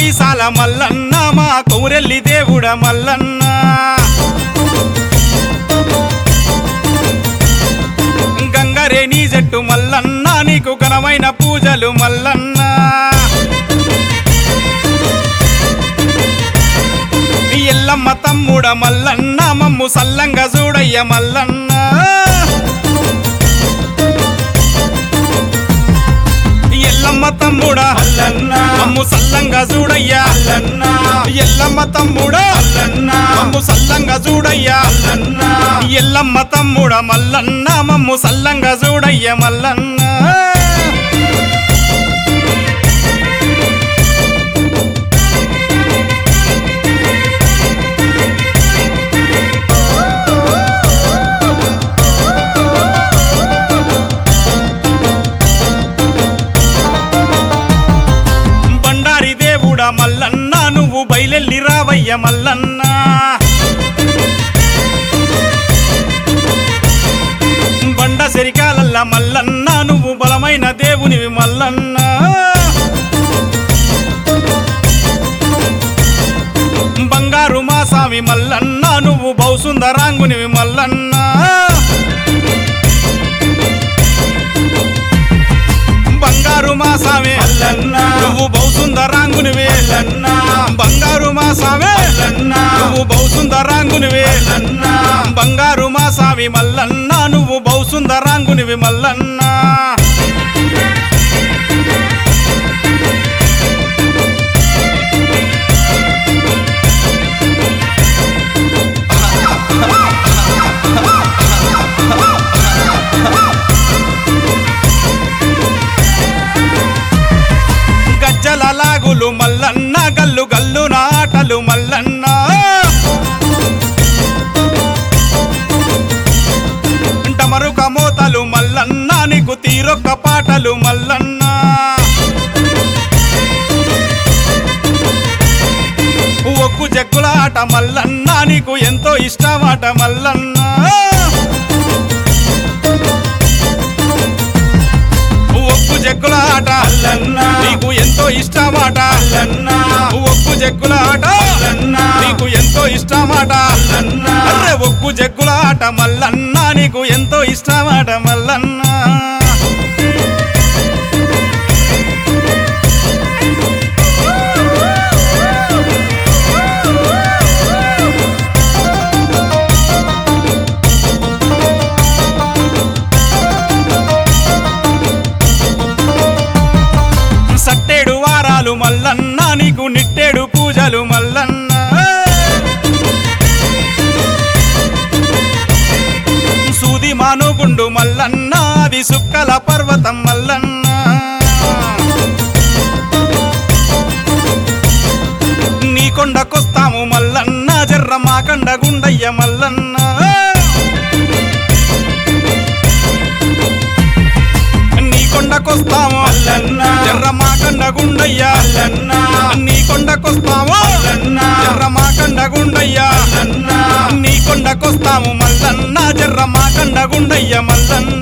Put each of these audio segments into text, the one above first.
మీసాల మల్లన్న మా కౌరెల్లి దేవుడ మల్లన్న గంగరేణి జట్టు మల్లన్న నీకు ఘనమైన పూజలు మల్లన్న ఎల్లమ్మ తమ్ముడ మల్లన్న మమ్ము సల్లంగా చూడయ్య మల్లన్న ఎల్లమ్మ తమ్ముడా మల్లన్న మమ్ము సల్లంగా చూడయ్యా మల్లన్న ఎల్లమ్మ తమ్ముడా మల్లన్న మమ్ము సల్లంగా చూడయ్యా మల్లన్న ఎల్లమ్మ తమ్ముడ మల్లన్న మమ్ము సల్లంగా చూడయ్య మల్లన్న బండారి దేవుడ మల్లన్న నువ్వు బయలెల్లి రావయ్య మల్లన్న బండ సెరికాలల్ల మల్లన్న నువ్వు బలమైన దేవునివి మల్లన్న బంగారు మా స్వామి మల్లన్న నువ్వు బౌసుందరాంగునివి మల్లన్న బంగారు మా స్వామి మల్లన్న నువ్వు బౌసుందరాంగునివి మల్లన్న బంగారు మా స్వామి మల్లన్న నువ్వు బౌసుందరాంగునివి మల్లన్న బంగారు మా స్వామి మల్లన్న నువ్వు బౌసుందరాంగునివి మల్లన్న గజ్జల లాగులు మల్లన్న గల్లు గల్లు నాటలు మల్లన్న డమరుక మోతలు మల్లన్న నీకు తీరొక్క పాటలు మల్లన్న ఒక్కు జగ్గుల ఆట మల్లన్న నీకు ఎంతో ఇష్టమాట మల్లన్న ఒక్కు జగ్గుల ఆట మల్లన్న నీకు ఎంతో ఇష్టమాట మల్లన్న ఒక్కు జగ్గుల ఆట మల్లన్న నీకు ఎంతో ఇష్టమాట మల్లన్న అర్రె ఒక్కు జగ్గుల ఆట మల్లన్న నీకు ఎంతో ఇష్టమాట మల్లన్న సట్టేడు వారాలు మల్లన్న నీకు నిట్టేడు పూజలు మల్లన్న సూది మానుగుండు మల్లన్న అది సుక్కల పర్వతం మల్లన్న నీ కొండకొస్తాము మల్లన్న జర్ర మా కండ గుండయ్య మల్లన్న నీ కొండకొస్తాము మల్లన్న జర్ర మా కండ గుండయ్య మల్లన్న నీ కొండకొస్తాము మల్లన్న జర్ర మా కండ గుండయ్య మల్లన్న నీ కొండకొస్తాము మల్లన్న జర్ర మా కండ గుండయ్య మల్లన్న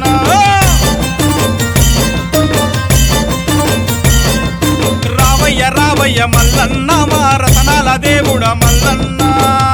రావయ్య రావయ్య మల్లన్న మా రతనాల దేవుడ మల్లన్న